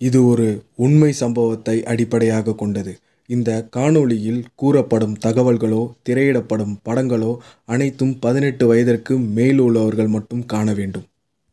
இது ஒரு உண்மை சம்பவத்தை அடிப்படையாக கொண்டது இந்த காணொளியில் கூறப்படும் தகவல்களோ திரையிடப்படும் படங்களோ அனைத்தும் பதினெட்டு வயதிற்கு மேல் உள்ளவர்கள் மட்டும் காண வேண்டும்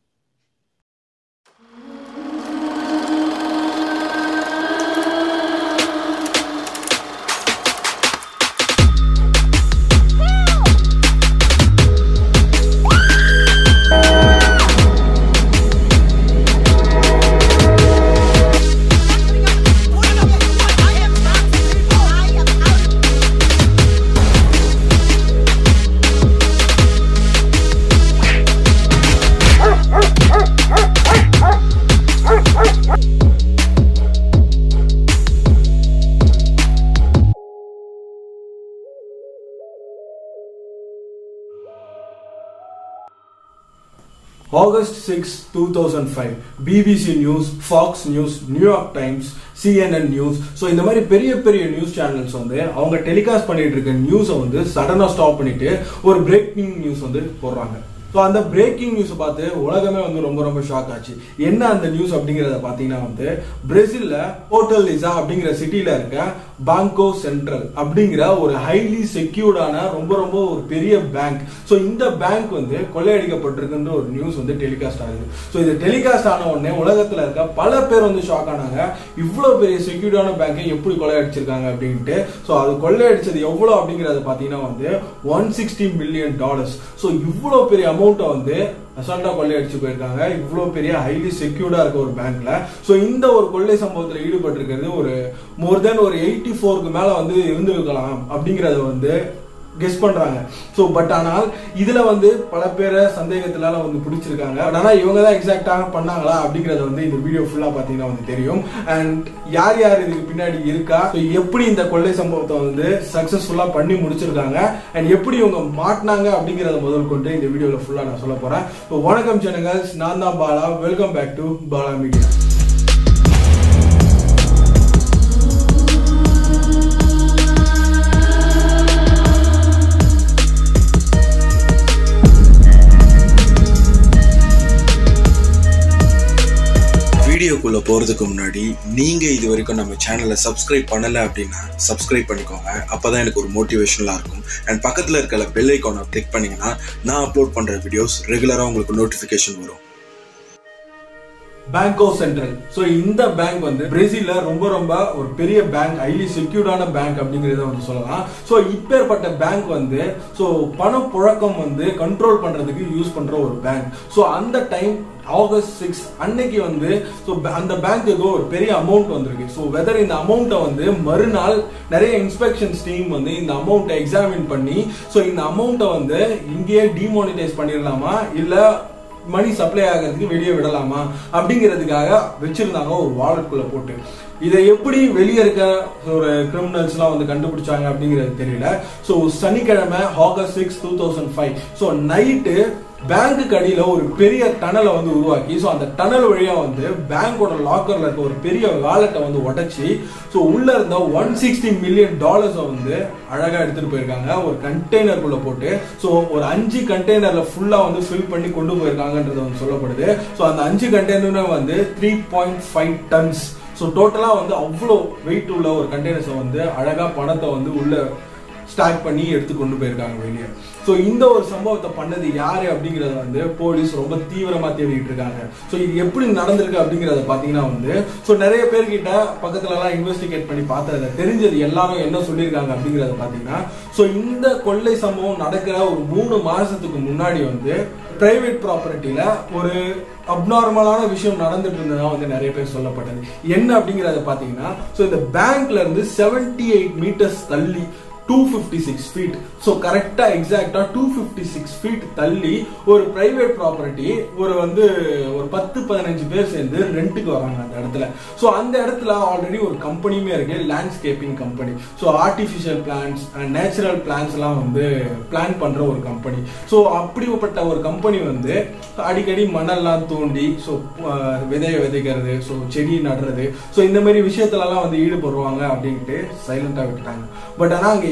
August 6, 2005 BBC news Fox news New York Times CNN news so இந்த மாதிரி பெரிய பெரிய நியூஸ் சேனல்ஸ் வந்து அவங்க டெலிகாஸ்ட் பண்ணிட்டு இருக்க நியூஸை வந்து சடனாக ஸ்டாப் பண்ணிட்டு ஒரு பிரேக்கிங் நியூஸ் வந்து போடுறாங்க ஸோ அந்த பிரேக்கிங் நியூஸ் பார்த்து உலகமே வந்து ரொம்ப ரொம்ப ஷாக் ஆச்சு என்ன அந்த நியூஸ் அப்படிங்கிறத பார்த்தீங்கன்னா வந்து பிரேசில்ல ஹோட்டல் லிசா அப்படிங்கிற சிட்டில இருக்க பாங்கோ சென்ட்ரல் அப்படிங்கிற ஒரு ஹைலி செக்யூர்டான ரொம்ப ரொம்ப ஒரு பெரிய பேங்க் ஸோ இந்த பேங்க் வந்து கொள்ளையடிக்கப்பட்டிருக்குன்ற ஒரு நியூஸ் வந்து டெலிகாஸ்ட் ஆகுது ஸோ இது டெலிகாஸ்ட் ஆன உடனே உலகத்தில் இருக்க பல பேர் வந்து ஷாக் ஆனாங்க இவ்வளோ பெரிய செக்யூர்டான பேங்கை எப்படி கொள்ளையடிச்சிருக்காங்க அப்படின்ட்டு ஸோ அது கொள்ளையடிச்சது எவ்வளோ அப்படிங்கிறத பார்த்தீங்கன்னா வந்து one sixty million dollars so இவ்வளோ பெரிய அமௌண்ட்டை வந்து அசால்ட்டா கொள்ளையடிச்சு போயிருக்காங்க இவ்வளோ பெரிய ஹைலி செக்யூர்டா இருக்க ஒரு பேங்க்ல ஸோ இந்த ஒரு கொள்ளை சம்பவத்தில் ஈடுபட்டிருக்கிறது ஒரு மோர் தென் ஒரு எயிட்டி ஃபோருக்கு மேல வந்து இருந்திருக்கலாம் அப்படிங்கறத வந்து கெஸ் பண்றாங்க ஸோ பட் ஆனால் இதுல வந்து பல பேரை சந்தேகத்தினால வந்து பிடிச்சிருக்காங்க பட் ஆனால் இவங்க தான் எக்ஸாக்டாக பண்ணாங்களா அப்படிங்கறத வந்து இந்த வீடியோ ஃபுல்லா பாத்தீங்கன்னா வந்து தெரியும் அண்ட் யார் யார் இதுக்கு பின்னாடி இருக்கா ஸோ எப்படி இந்த கொள்ளை சம்பவத்தை வந்து சக்சஸ்ஃபுல்லா பண்ணி முடிச்சிருக்காங்க அண்ட் எப்படி இவங்க மாட்டினாங்க அப்படிங்கறத முதல் கொண்டு இந்த வீடியோல ஃபுல்லா நான் சொல்ல போறேன் ஸோ வணக்கம் சேனங்கள் நான் தான் Bala welcome back to Bala media வீடியோக்குள்ள போறதுக்கு முன்னாடி நீங்க இது வரைக்கும் நம்ம சேனலை சப்ஸ்கிரைப் பண்ணல அப்படின்னா சப்ஸ்கிரைப் பண்ணிக்கோங்க அப்பதான் எனக்கு ஒரு மோட்டிவேஷனலா இருக்கும் அண்ட் பக்கத்துல இருக்கிற பெல் ஐக்கானை கிளிக் பண்ணீங்கன்னா நான் அப்லோட் பண்ற வீடியோஸ் ரெகுலரா உங்களுக்கு நோட்டிபிகேஷன் வரும் பேங்கோ சென்ட்ரல் ஸோ இந்த பேங்க் வந்து பிரேசில்ல ரொம்ப ரொம்ப ஒரு பெரிய பேங்க் ஹைலி செக்யூர்டான பேங்க் அப்படிங்கறத வந்து சொல்லலாம் ஸோ இப்பேற்பட்ட பேங்க் வந்து ஸோ பணப்புழக்கம் வந்து கண்ட்ரோல் பண்றதுக்கு யூஸ் பண்ற ஒரு பேங்க் ஸோ அந்த டைம் ஆகஸ்ட் சிக்ஸ் அன்னைக்கு வந்து ஸோ அந்த பேங்க்குக்கு ஒரு பெரிய அமௌண்ட் வந்திருக்கு ஸோ வெதர் இந்த அமௌண்ட்டை வந்து மறுநாள் நிறைய இன்ஸ்பெக்ஷன்ஸ் டீம் வந்து இந்த அமௌண்ட்டை எக்ஸாமின் பண்ணி ஸோ இந்த அமௌண்ட்டை வந்து இங்கேயே டிமானிட்டைஸ் பண்ணிடலாமா இல்லை மணி சப்ளை ஆகிறதுக்கு வெளியே விடலாமா அப்படிங்கிறதுக்காக வச்சிருந்தாங்க ஒரு வாலெட்குள்ள போட்டு இதை எப்படி வெளியே இருக்க ஒரு கிரிமினல்ஸ்லாம் வந்து கண்டுபிடிச்சாங்க அப்படிங்கிறது தெரியல ஸோ சனிக்கிழமை August six two thousand five so night பேங்க்கு அடியில ஒரு பெரிய டனலை வந்து உருவாக்கி ஸோ அந்த டனல் வழியா வந்து பேங்கோட லாக்கர்ல இருக்க ஒரு பெரிய வாலெட்டை வந்து உடைச்சி ஸோ உள்ள இருந்த ஒன் சிக்ஸ்டி மில்லியன் டாலர்ஸை வந்து அழகா எடுத்துட்டு போயிருக்காங்க ஒரு கண்டெய்னருக்குள்ள போட்டு ஸோ ஒரு அஞ்சு கண்டெய்னர்ல ஃபுல்லா வந்து ஃபில் பண்ணி கொண்டு போயிருக்காங்கன்றது வந்து சொல்லப்படுது ஸோ அந்த அஞ்சு கண்டெய்னரும் வந்து three point five tons so டோட்டலாக வந்து அவ்வளோ வெயிட் உள்ள ஒரு கண்டெய்னர்ஸை வந்து அழகாக பணத்தை வந்து உள்ள ஸ்டாக் பண்ணி எடுத்து கொண்டு போயிருக்காங்க வெளியே ஸோ இந்த ஒரு சம்பவத்தை பண்ணது யாரு அப்படிங்கறத வந்து போலீஸ் ரொம்ப தீவிரமா தேடிட்டு இருக்காங்க ஸோ இது எப்படி நடந்திருக்கு அப்படிங்கறத பாத்தீங்கன்னா வந்து ஸோ நிறைய பேர்கிட்ட பக்கத்துல எல்லாம் இன்வெஸ்டிகேட் பண்ணி பார்த்ததுல தெரிஞ்சது எல்லாரும் என்ன சொல்லியிருக்காங்க அப்படிங்கறத பாத்தீங்கன்னா ஸோ இந்த கொள்ளை சம்பவம் நடக்கிற ஒரு மூணு மாசத்துக்கு முன்னாடி வந்து பிரைவேட் ப்ராப்பர்ட்டியில ஒரு அப்நார்மலான விஷயம் நடந்துட்டு இருந்ததா வந்து நிறைய பேர் சொல்லப்பட்டது என்ன அப்படிங்கறத பாத்தீங்கன்னா ஸோ இந்த பேங்க்ல இருந்து செவன்டி எயிட் மீட்டர்ஸ் தள்ளி two fifty six feet so கரெக்டா எக்ஸாக்டா டூ ஃபிஃப்டி சிக்ஸ் ஃபீட் தள்ளி ஒரு பிரைவேட் ப்ராப்பர்ட்டி ஒரு வந்து ஒரு பத்து பதினஞ்சு பேர் சேர்ந்து ரெண்ட்டுக்கு வராங்க அந்த இடத்துல ஸோ அந்த இடத்துல ஆல்ரெடி ஒரு கம்பெனியுமே இருக்கு landscaping company so artificial plants and natural plants எல்லாம் வந்து பிளான் பண்ற ஒரு கம்பெனி ஸோ அப்படிப்பட்ட ஒரு கம்பெனி வந்து அடிக்கடி மணல்லாம் தோண்டி ஸோ விதைய விதைக்கிறது ஸோ செடி நடுறது ஸோ இந்த மாதிரி விஷயத்துலலாம் வந்து ஈடுபடுவாங்க அப்படின்ட்டு சைலண்டா விட்டுட்டாங்க பட் ஆனால் அங்கே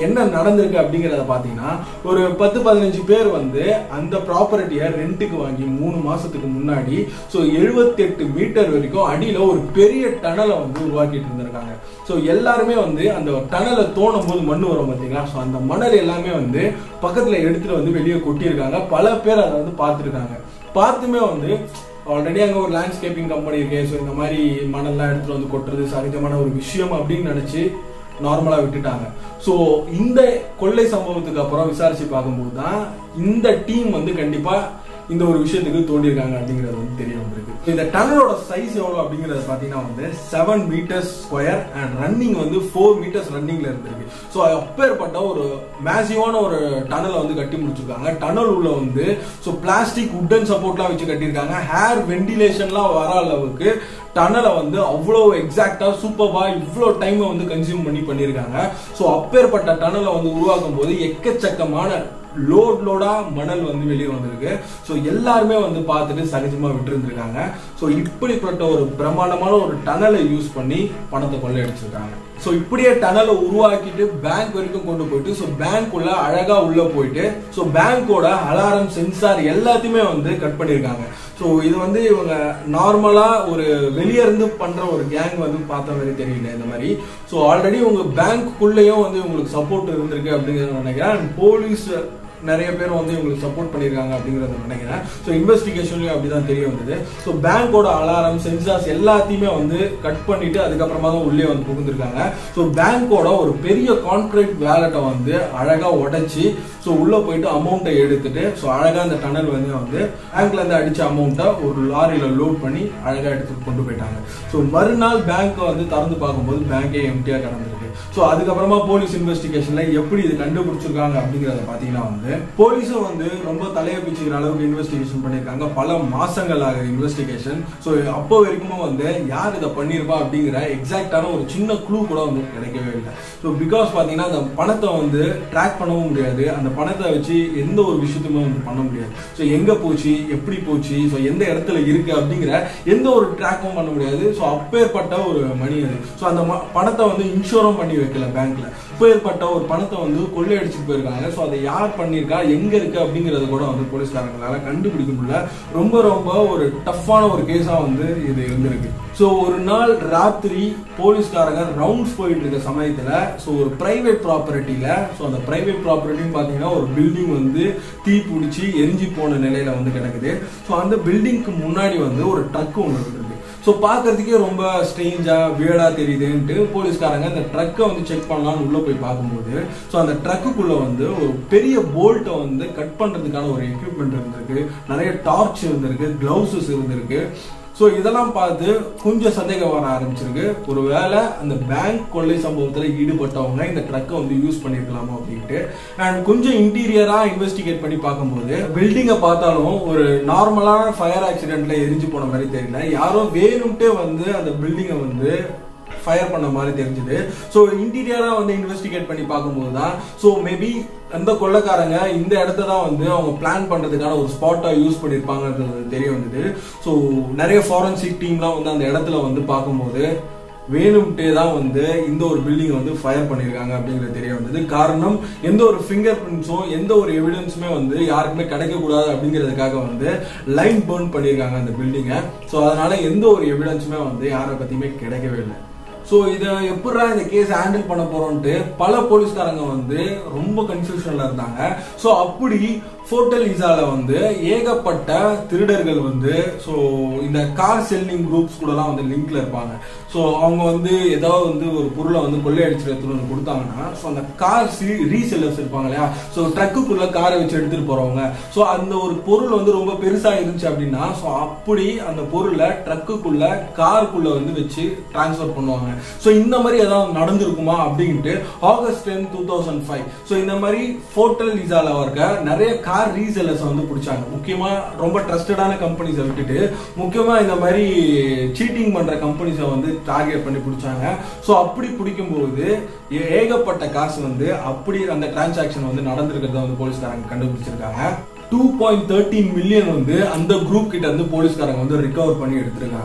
என்ன நடந்திருக்கு அப்படிங்கறத பாத்தீங்கன்னா ஒரு பத்து பதினஞ்சு பேர் வந்து அந்த ப்ராப்பர்ட்டியை ரெண்ட்டுக்கு வாங்கி மூணு மாசத்துக்கு முன்னாடி ஸோ எழுபத்தெட்டு மீட்டர் வரைக்கும் அடியில ஒரு பெரிய டனலை வந்து உருவாக்கிட்டு இருந்திருக்காங்க ஸோ எல்லாருமே வந்து அந்த டனலை தோணும் போது மண் வரும் பார்த்தீங்களா ஸோ அந்த மணல் எல்லாமே வந்து பக்கத்துல எடுத்துட்டு வந்து வெளியே கொட்டியிருக்காங்க பல பேர் அதை வந்து பார்த்துருக்காங்க பார்த்துமே வந்து ஆல்ரெடி அங்கே ஒரு லேண்ட்ஸ்கேப்பிங் கம்பெனி இருக்கு ஸோ இந்த மாதிரி மணல்லாம் எடுத்துட்டு வந்து கொட்டுறது சகஜமான ஒரு விஷயம் அப்படின்னு நினைச்சு நார்மலா விட்டுட்டாங்க ஸோ இந்த கொள்ளை சம்பவத்துக்கு அப்புறம் விசாரிச்சு பார்க்கும்போது தான் இந்த டீம் வந்து கண்டிப்பா இந்த ஒரு விஷயத்துக்கு தோண்டியிருக்காங்க அப்படிங்கிறது வந்து தெரிய வந்திருக்கு இந்த டனலோட சைஸ் எவ்வளவு அப்படிங்கறத பாத்தீங்கன்னா வந்து seven metres square and running வந்து ஃபோர் மீட்டர்ஸ் ரன்னிங்ல இருந்திருக்கு ஸோ அப்பேற்பட்ட ஒரு மேசிவான ஒரு டனலை வந்து கட்டி முடிச்சிருக்காங்க டனல் உள்ள வந்து ஸோ பிளாஸ்டிக் உட்டன் சப்போர்ட்லாம் வச்சு கட்டியிருக்காங்க ஹேர் வென்டிலேஷன்லாம் வர அளவுக்கு டனலை வந்து அவ்வளோ எக்ஸாக்டா சூப்பர்பா இவ்வளோ டைம் வந்து கன்சியூம் பண்ணி பண்ணியிருக்காங்க ஸோ அப்பேற்பட்ட டனலை வந்து உருவாக்கும் போது எக்கச்சக்கமான லோட் லோடா மணல் வந்து வெளியே வந்திருக்கு ஸோ எல்லாருமே வந்து பார்த்துட்டு சகஜமா விட்டுருந்துருக்காங்க ஸோ இப்படிப்பட்ட ஒரு பிரம்மாண்டமான ஒரு டனலை யூஸ் பண்ணி பணத்தை கொள்ளையடிச்சிருக்காங்க ஸோ இப்படியே டனலை உருவாக்கிட்டு பேங்க் வரைக்கும் கொண்டு போயிட்டு ஸோ பேங்க் உள்ள அழகா உள்ள போயிட்டு ஸோ பேங்கோட அலாரம் சென்சார் எல்லாத்தையுமே வந்து கட் பண்ணியிருக்காங்க ஸோ இது வந்து இவங்க நார்மலா ஒரு வெளியே இருந்து பண்ற ஒரு கேங் வந்து பார்த்த மாதிரி தெரியல இந்த மாதிரி ஸோ ஆல்ரெடி உங்க பேங்க்குள்ளேயும் வந்து உங்களுக்கு சப்போர்ட் இருந்திருக்கு அப்படிங்கிறத நினைக்கிறேன் போலீஸ் நிறைய பேர் வந்து இவங்களுக்கு சப்போர்ட் பண்ணியிருக்காங்க அப்படிங்கறத நினைக்கிறேன் ஸோ இன்வெஸ்டிகேஷன்லயும் அப்படிதான் தெரிய வந்தது ஸோ பேங்கோட அலாரம் சென்சார்ஸ் எல்லாத்தையுமே வந்து கட் பண்ணிட்டு அதுக்கப்புறமா தான் உள்ளே வந்து புகுந்திருக்காங்க ஸோ பேங்கோட ஒரு பெரிய கான்கிரீட் வேலட்டை வந்து அழகா உடைச்சி ஸோ உள்ள போயிட்டு அமௌண்ட்டை எடுத்துட்டு ஸோ அழகா அந்த டனல் வந்து வந்து பேங்க்ல இருந்து அடிச்ச அமௌண்ட்டை ஒரு லாரியில லோட் பண்ணி அழகா எடுத்துட்டு கொண்டு போயிட்டாங்க ஸோ மறுநாள் பேங்க் வந்து திறந்து பார்க்கும்போது பேங்கே எம்டியா கிடந்திருக்கு ஸோ அதுக்கப்புறமா போலீஸ் இன்வெஸ்டிகேஷன்ல எப்படி இது கண்டுபிடிச்சிருக்காங்க அப்படிங்கறத பாத்தீங்கன்னா வந்து போலீஸும் வந்து ரொம்ப தலையை பிச்சுக்கிற அளவுக்கு இன்வெஸ்டிகேஷன் பண்ணியிருக்காங்க பல மாசங்கள் ஆகுது இன்வெஸ்டிகேஷன் ஸோ அப்போ வரைக்கும் வந்து யார் இதை பண்ணிருப்பா அப்படிங்கிற எக்ஸாக்டான ஒரு சின்ன க்ளூ கூட வந்து கிடைக்கவே இல்லை ஸோ பிகாஸ் பாத்தீங்கன்னா அந்த பணத்தை வந்து ட்ராக் பண்ணவும் முடியாது அந்த பணத்தை வச்சு எந்த ஒரு விஷயத்துமே வந்து பண்ண முடியாது ஸோ எங்க போச்சு எப்படி போச்சு ஸோ எந்த இடத்துல இருக்கு அப்படிங்கிற எந்த ஒரு ட்ராக்கும் பண்ண முடியாது ஸோ அப்பேற்பட்ட ஒரு மணி அது ஸோ அந்த ம- பணத்தை வந்து இன்சூரும் பண்ணி வைக்கல பேங்க்ல அப்பேற்பட்ட ஒரு பணத்தை வந்து கொள்ளையடிச்சிட்டு போயிருக்காங்க ஸோ அதை யார் பண்ணியிருக்கா எங்க இருக்கு அப்படிங்கறது கூட வந்து போலீஸ்காரங்களால கண்டுபிடிக்க முடியல ரொம்ப ரொம்ப ஒரு டஃப்பான ஒரு கேஸா வந்து இது இருந்திருக்கு ஸோ ஒரு நாள் ராத்திரி போலீஸ்காரங்க ரவுண்ட்ஸ் போயிட்டு இருக்க சமயத்துல ஸோ ஒரு பிரைவேட் ப்ராப்பர்ட்டியில ஸோ அந்த பிரைவேட் ப்ராப்பர்ட்டின்னு பார்த்தீங்கன்னா ஒரு பில்டிங் வந்து தீ பிடிச்சி எரிஞ்சு போன நிலையில வந்து கிடக்குது ஸோ அந்த பில்டிங்க்கு முன்னாடி வந்து ஒரு ட்ரக் ஒன்று இருக்கு ஸோ பார்க்கறதுக்கே ரொம்ப ஸ்ட்ரேஞ்சா வியர்டா தெரியுதுன்ட்டு போலீஸ்காரங்க அந்த ட்ரக்கை வந்து செக் பண்ணலாம்னு உள்ள போய் பார்க்கும்போது ஸோ அந்த ட்ரக்குக்குள்ள வந்து ஒரு பெரிய போல்ட்டை வந்து கட் பண்றதுக்கான ஒரு எக்யூப்மெண்ட் இருந்திருக்கு நிறைய டார்ச் இருந்திருக்கு கிளவுசஸ் இருந்திருக்கு ஸோ இதெல்லாம் பார்த்து கொஞ்சம் சந்தேகம் வர ஆரம்பிச்சிருக்கு ஒருவேளை அந்த பேங்க் கொள்ளை சம்பவத்தில் ஈடுபட்டவங்க இந்த ட்ரக்கை வந்து யூஸ் பண்ணிருக்கலாமா அப்படின்ட்டு அண்ட் கொஞ்சம் இன்டீரியரா இன்வெஸ்டிகேட் பண்ணி பார்க்கும்போது பில்டிங்கை பார்த்தாலும் ஒரு நார்மலான ஃபயர் ஆக்சிடென்ட்ல எரிஞ்சு போன மாதிரி தெரியல யாரோ வேணும்ட்டே வந்து அந்த பில்டிங்கை வந்து ஃபயர் பண்ண மாதிரி தெரிஞ்சுது ஸோ இன்டீரியரா வந்து இன்வெஸ்டிகேட் பண்ணி பார்க்கும்போது தான் ஸோ மேபி அந்த கொள்ளைக்காரங்க இந்த இடத்த தான் வந்து அவங்க பிளான் பண்றதுக்கான ஒரு ஸ்பாட்டா யூஸ் பண்ணிருப்பாங்கன்றது தெரிய வந்தது ஸோ நிறைய ஃபாரன்சிக் டீம்லாம் வந்து அந்த இடத்துல வந்து பார்க்கும்போது வேணும்ட்டே தான் வந்து இந்த ஒரு பில்டிங் வந்து ஃபயர் பண்ணியிருக்காங்க அப்படிங்கிறது தெரிய வந்தது காரணம் எந்த ஒரு ஃபிங்கர் பிரிண்ட்ஸும் எந்த ஒரு எவிடன்ஸுமே வந்து யாருக்குமே கிடைக்கக்கூடாது அப்படிங்கிறதுக்காக வந்து லைன் பர்ன் பண்ணியிருக்காங்க அந்த பில்டிங்கை ஸோ அதனால எந்த ஒரு எவிடன்ஸுமே வந்து யாரை பத்தியுமே கிடைக்கவே இல்லை ஸோ இதை எப்படிடா இந்த கேஸ் ஹேண்டில் பண்ண போறோம்ட்டு பல போலீஸ்காரங்க வந்து ரொம்ப கன்ஃபியூஷன்ல இருந்தாங்க ஸோ அப்படி ஃபோட்டல் இசால வந்து ஏகப்பட்ட திருடர்கள் வந்து ஸோ இந்த கார் செல்லிங் குரூப்ஸ் கூடலாம் வந்து லிங்க்ல இருப்பாங்க ஸோ அவங்க வந்து ஏதாவது வந்து ஒரு பொருளை வந்து கொள்ளையடிச்சு எடுத்துட்டு வந்து கொடுத்தாங்கன்னா ஸோ அந்த கார் ரீசெல்லர்ஸ் இருப்பாங்க இல்லையா ஸோ ட்ரக்குக்குள்ள காரை வச்சு எடுத்துட்டு போறவங்க ஸோ அந்த ஒரு பொருள் வந்து ரொம்ப பெருசா இருந்துச்சு அப்படின்னா ஸோ அப்படி அந்த பொருளை ட்ரக்குக்குள்ள காருக்குள்ள வந்து வச்சு டிரான்ஸ்ஃபர் பண்ணுவாங்க ஸோ இந்த மாதிரி ஏதாவது நடந்திருக்குமா அப்படின்ட்டு August ten two thousand five so இந்த மாதிரி ஃபோட்டல் விசால இருக்க நிறைய கார் ரீசெல்லர்ஸ் வந்து பிடிச்சாங்க முக்கியமா ரொம்ப ட்ரஸ்டடான கம்பெனிஸை விட்டுட்டு முக்கியமா இந்த மாதிரி சீட்டிங் பண்ற கம்பெனிஸை வந்து டார்கெட் பண்ணி பிடிச்சாங்க ஸோ அப்படி பிடிக்கும்போது ஏ- ஏகப்பட்ட காசு வந்து அப்படி அந்த டிரான்சாக்ஷன் வந்து நடந்திருக்கிறத வந்து போலீஸ்காரங்க கண்டுபிடிச்சிருக்காங்க டூ பாயிண்ட் தேர்ட்டீன் மில்லியன் வந்து அந்த குரூப் கிட்ட இருந்து போலீஸ்காரங்க வந்து ரிகவர் பண்ணி எடுத்திருக்காங்க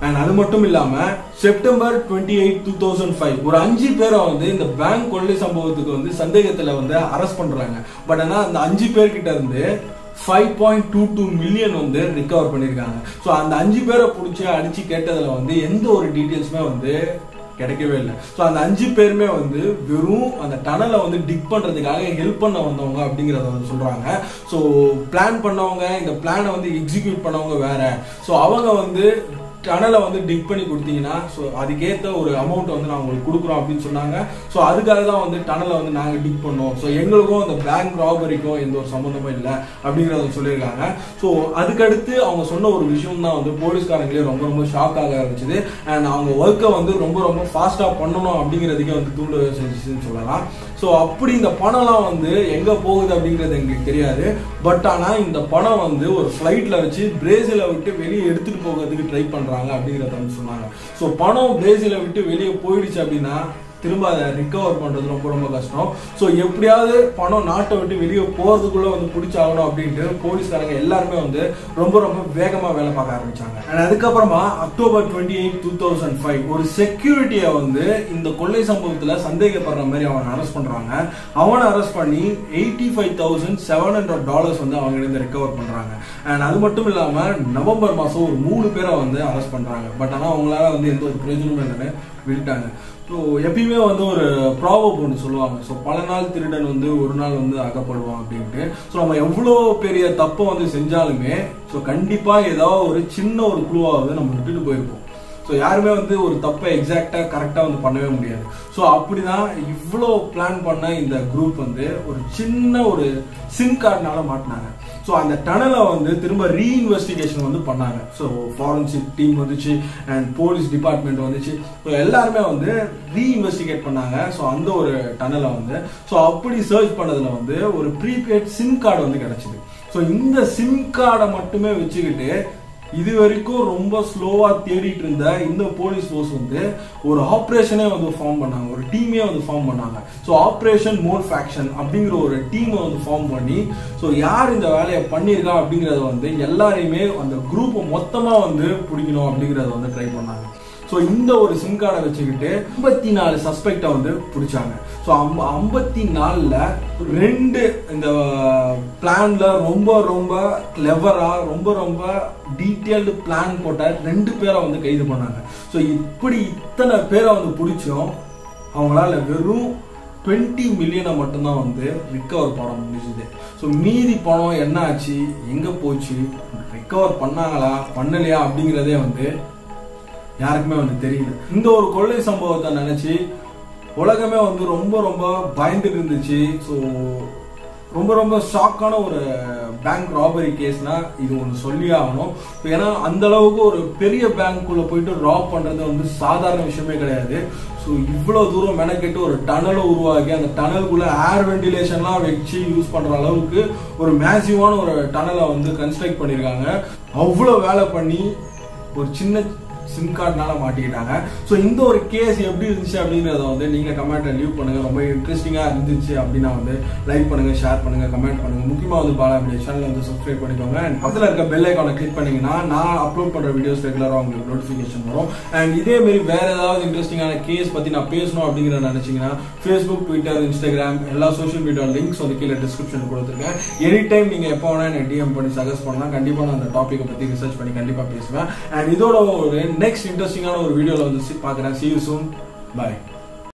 அண்ட் அது மட்டும் இல்லாம September twenty eight two thousand five ஒரு அஞ்சு பேரை வந்து இந்த பேங்க் கொள்ளை சம்பவத்துக்கு வந்து சந்தேகத்துல வந்து அரெஸ்ட் பண்றாங்க பட் ஆனா அந்த அஞ்சு பேர்கிட்ட இருந்து five point two two million வந்து ரிகவர் பண்ணியிருக்காங்க ஸோ அந்த அஞ்சு பேரை பிடிச்சி அடிச்சு கேட்டதுல வந்து எந்த ஒரு டீட்டெயில்ஸுமே வந்து கிடைக்கவே இல்லை ஸோ அந்த அஞ்சு பேருமே வந்து வெறும் அந்த டனலை வந்து டிக் பண்றதுக்காக ஹெல்ப் பண்ண வந்தவங்க அப்படிங்கிறத வந்து சொல்றாங்க ஸோ பிளான் பண்ணவங்க இந்த பிளானை வந்து எக்ஸிக்யூட் பண்ணவங்க வேற ஸோ அவங்க வந்து டனலை வந்து டிக் பண்ணி கொடுத்தீங்கன்னா ஸோ அதுக்கேற்ற ஒரு அமௌண்ட் வந்து நான் உங்களுக்கு கொடுக்குறோம் அப்படின்னு சொன்னாங்க ஸோ அதுக்காக தான் வந்து டனலை வந்து நாங்கள் டிக் பண்ணோம் ஸோ எங்களுக்கும் அந்த பேங்க் ராபரிக்கும் எந்த ஒரு சம்மந்தமும் இல்லை அப்படிங்கிறத சொல்லியிருக்காங்க ஸோ அதுக்கடுத்து அவங்க சொன்ன ஒரு விஷயம் தான் வந்து போலீஸ்காரங்களே ரொம்ப ரொம்ப ஷாக் ஆக ஆரம்பிச்சது அண்ட் அவங்க ஒர்க்கை வந்து ரொம்ப ரொம்ப ஃபாஸ்ட்டாக பண்ணணும் அப்படிங்கிறதுக்கே வந்து தூண்ட செஞ்சுச்சுன்னு சொல்லலாம் ஸோ அப்படி இந்த பணம்லாம் வந்து எங்கே போகுது அப்படிங்கிறது எங்களுக்கு தெரியாது பட் ஆனால் இந்த பணம் வந்து ஒரு ஃப்ளைட்டில் வச்சு பிரேசிலை விட்டு வெளியே எடுத்துகிட்டு போகிறதுக்கு ட்ரை பண்ணுறாங்க அப்படிங்கிறத வந்து சொன்னாங்க ஸோ பணம் பிரேசிலை விட்டு வெளியே போயிடுச்சு அப்படின்னா திரும்ப அதை ரிகவர் பண்ணுறது ரொம்ப ரொம்ப கஷ்டம் ஸோ எப்படியாவது பணம் நாட்டை விட்டு வெளியே போகிறதுக்குள்ளே வந்து பிடிச்சாகணும் அப்படின்ட்டு போலீஸ்காரங்க எல்லாருமே வந்து ரொம்ப ரொம்ப வேகமாக வேலை பார்க்க ஆரம்பிச்சாங்க அண்ட் அதுக்கப்புறமா October twenty eight two thousand five ஒரு செக்யூரிட்டியை வந்து இந்த கொள்ளை சம்பவத்தில் சந்தேகப்படுற மாதிரி அவனை அரெஸ்ட் பண்ணுறாங்க அவனை அரெஸ்ட் பண்ணி eighty five thousand seven hundred dollars வந்து அவங்க இருந்து ரெக்கவர் பண்ணுறாங்க அண்ட் அது மட்டும் இல்லாமல் நவம்பர் மாதம் ஒரு மூணு பேரை வந்து அரெஸ்ட் பண்ணுறாங்க பட் ஆனால் அவங்களால வந்து எந்த ஒரு பிரயோஜனமும் இல்லைன்னு விட்டுட்டாங்க ஸோ எப்பயுமே வந்து ஒரு ப்ராவப் ஒன்று சொல்லுவாங்க ஸோ பல நாள் திருடன் வந்து ஒரு நாள் வந்து அகப்படுவான் அப்படின்ட்டு ஸோ நம்ம எவ்வளோ பெரிய தப்பை வந்து செஞ்சாலுமே ஸோ கண்டிப்பாக ஏதாவது ஒரு சின்ன ஒரு குழுவாக வந்து நம்ம விட்டுட்டு போயிருப்போம் ஸோ யாருமே வந்து ஒரு தப்பை எக்ஸாக்டாக கரெக்டாக வந்து பண்ணவே முடியாது ஸோ அப்படிதான் இவ்வளோ பிளான் பண்ண இந்த குரூப் வந்து ஒரு சின்ன ஒரு சிம் கார்டுனால மாட்டினாங்க ஸோ அந்த டனலை வந்து திரும்ப ரீஇன்வெஸ்டிகேஷன் வந்து பண்ணாங்க ஸோ ஃபாரன்சிக் டீம் வந்துச்சு அண்ட் போலீஸ் டிபார்ட்மெண்ட் வந்துச்சு ஸோ எல்லாருமே வந்து ரீஇன்வெஸ்டிகேட் பண்ணாங்க ஸோ அந்த ஒரு டனலை வந்து ஸோ அப்படி சர்ச் பண்ணதில் வந்து ஒரு ப்ரீபெய்ட் சிம் கார்டு வந்து கிடைச்சிது ஸோ இந்த சிம் கார்டை மட்டுமே வச்சுக்கிட்டு இது வரைக்கும் ரொம்ப ஸ்லோவா தேடிட்டு இருந்த இந்த போலீஸ் ஃபோர்ஸ் வந்து ஒரு ஆப்ரேஷனே வந்து ஃபார்ம் பண்ணாங்க ஒரு டீமே வந்து ஃபார்ம் பண்ணாங்க ஸோ ஆப்ரேஷன் மோர் ஃபேக்ஷன் அப்படிங்கிற ஒரு டீமை வந்து ஃபார்ம் பண்ணி ஸோ யார் இந்த வேலையை பண்ணியிருக்கா அப்படிங்கறத வந்து எல்லாரையுமே அந்த குரூப்பை மொத்தமா வந்து பிடிக்கணும் அப்படிங்கறத வந்து ட்ரை பண்ணாங்க ஸோ இந்த ஒரு சிம் கார்டை வச்சுக்கிட்டு ஐம்பத்தி நாலு சஸ்பெக்டை வந்து பிடிச்சாங்க ஸோ ஐம்ப ஐம்பத்தி நாலில் ரெண்டு இந்த பிளான்ல ரொம்ப ரொம்ப கிளவரா ரொம்ப ரொம்ப டீட்டெயில்டு பிளான் போட்ட ரெண்டு பேரை வந்து கைது பண்ணாங்க ஸோ இப்படி இத்தனை பேரை வந்து பிடிச்சோம் அவங்களால வெறும் டுவெண்ட்டி மில்லியனை மட்டும்தான் வந்து ரிக்கவர் பண்ண முடிஞ்சுது ஸோ மீதி பணம் என்ன ஆச்சு எங்கே போச்சு ரிக்கவர் பண்ணாங்களா பண்ணலையா அப்படிங்கிறதே வந்து யாருக்குமே வந்து தெரியல இந்த ஒரு கொள்ளை சம்பவத்தை நினைச்சு உலகமே வந்து ரொம்ப ரொம்ப பயந்துட்டு இருந்துச்சு ஸோ ரொம்ப ரொம்ப ஷாக்கான ஒரு பேங்க் ராபரி கேஸ்னா இது ஒன்று சொல்லி ஆகணும் ஏன்னா அந்த அளவுக்கு ஒரு பெரிய பேங்க்குள்ள போயிட்டு ராப் பண்றது வந்து சாதாரண விஷயமே கிடையாது ஸோ இவ்வளோ தூரம் மெனக்கெட்டு ஒரு டனலை உருவாக்கி அந்த டனலுக்குள்ள ஏர் வென்டிலேஷன்லாம் வச்சு யூஸ் பண்ற அளவுக்கு ஒரு மேசிவான ஒரு டனலை வந்து கன்ஸ்ட்ரக்ட் பண்ணியிருக்காங்க அவ்வளோ வேலை பண்ணி ஒரு சின்ன சிம் கார்டுனால மாட்டிக்கிட்டாங்க ஸோ இந்த ஒரு கேஸ் எப்படி இருந்துச்சு அப்படிங்கிறத வந்து நீங்கள் கமெண்ட்ல லீவ் பண்ணுங்க ரொம்ப இன்ட்ரெஸ்டிங்காக இருந்துச்சு அப்படின்னா வந்து லைக் பண்ணுங்க ஷேர் பண்ணுங்க கமெண்ட் பண்ணுங்க முக்கியமாக வந்து பாலா மீடியா சேனல் வந்து சப்ஸ்கிரைப் பண்ணிக்கோங்க அண்ட் பக்கத்தில் இருக்க பெல் ஐக்கானை கிளிக் பண்ணீங்கன்னா நான் அப்லோட் பண்ணுற வீடியோஸ் ரெகுலராக உங்களுக்கு நோட்டிஃபிகேஷன் வரும் அண்ட் இதே மாதிரி வேற ஏதாவது இன்ட்ரெஸ்டிங்கான கேஸ் பற்றி நான் பேசணும் அப்படிங்கிற நினைச்சீங்கன்னா ஃபேஸ்புக் ட்விட்டர் இன்ஸ்டாகிராம் எல்லா சோஷியல் மீடியா லிங்க்ஸ் வந்து கீழே டிஸ்கிரிப்ஷன் கொடுத்துருக்கேன் எனி டைம் நீங்கள் எப்போ வேணா எனக்கு டிஎம் பண்ணி சஜஸ்ட் பண்ணலாம் கண்டிப்பாக நான் அந்த டாப்பிக்கை பற்றி ரிசர்ச் பண்ணி கண்டிப்பாக பேசுவேன் அண்ட் இதோட ஒரு நெக்ஸ்ட் இன்ட்ரெஸ்டிங்கான ஒரு வீடியோவில் வந்து பார்க்குறேன் சி யூ சூன் பாய்